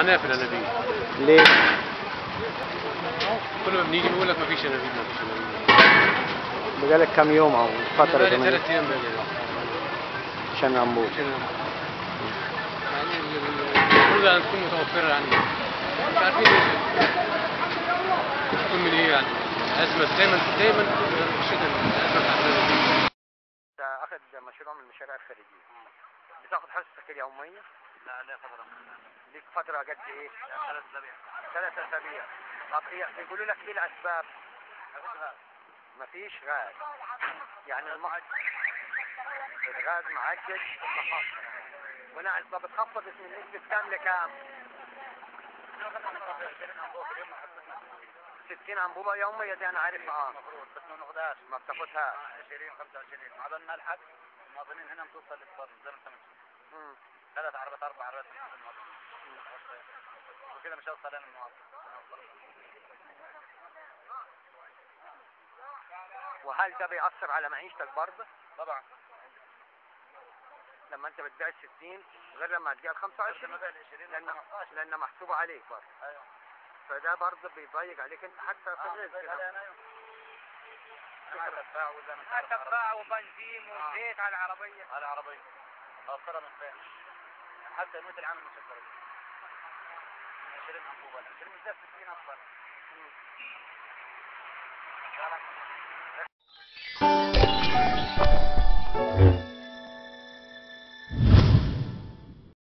عناف الانابيب ليه؟ كل ما بنيجي بيقول لك ما فيش انابيب ما فيش انابيب بقالك كام يوم او فترة بقالي زمنية ثلاث ايام بقالي عشان انبوب عشان يعني المفروض ان تكون متوفره يعني مش عارفين ايه تكون من ايه يعني ازمه دايما دايما في الشتاء الازمه بتاعت الانابيب اخذ مشروع من المشاريع الخارجية بتاخد حصتك اليومية؟ لا لا فترة ليك فترة قد ايه؟ ثلاث أسابيع ثلاث اسابيع طب هي بيقولوا لك ايه الاسباب؟ مفيش غاز يعني الم... الغاز معجج ونعم طب بتخفض اسم النسبة كام لكام؟ 60 انبوبة يومية دي انا عارف اه المفروض بس ما ناخدهاش ما بتاخدهاش 20 25 ما عملنا الحد المواطنين هنا بتوصل للفرن زي ما انت ماشي مم. ثلاث عربات اربع عربات من المواطنين وكده مش هوصل انا المواطن وهل ده بيأثر على معيشتك برضه؟ طبعا لما انت بتبيع ال 60 غير لما تبيع ال 25 لما بقى ال 20 لان 15 لان محسوبة عليك برضه ايوه فده برضه بيضيق عليك انت حتى في اه الرزق زي كده. علي انا ايوه انا تباع وزي ما انت عارف تباع وبنزين آه. وزيت على العربية على عربية اوصلها من فين حتى يموت العامل مش هقدر 20 انبوبة 20 مش ده 60 اصلا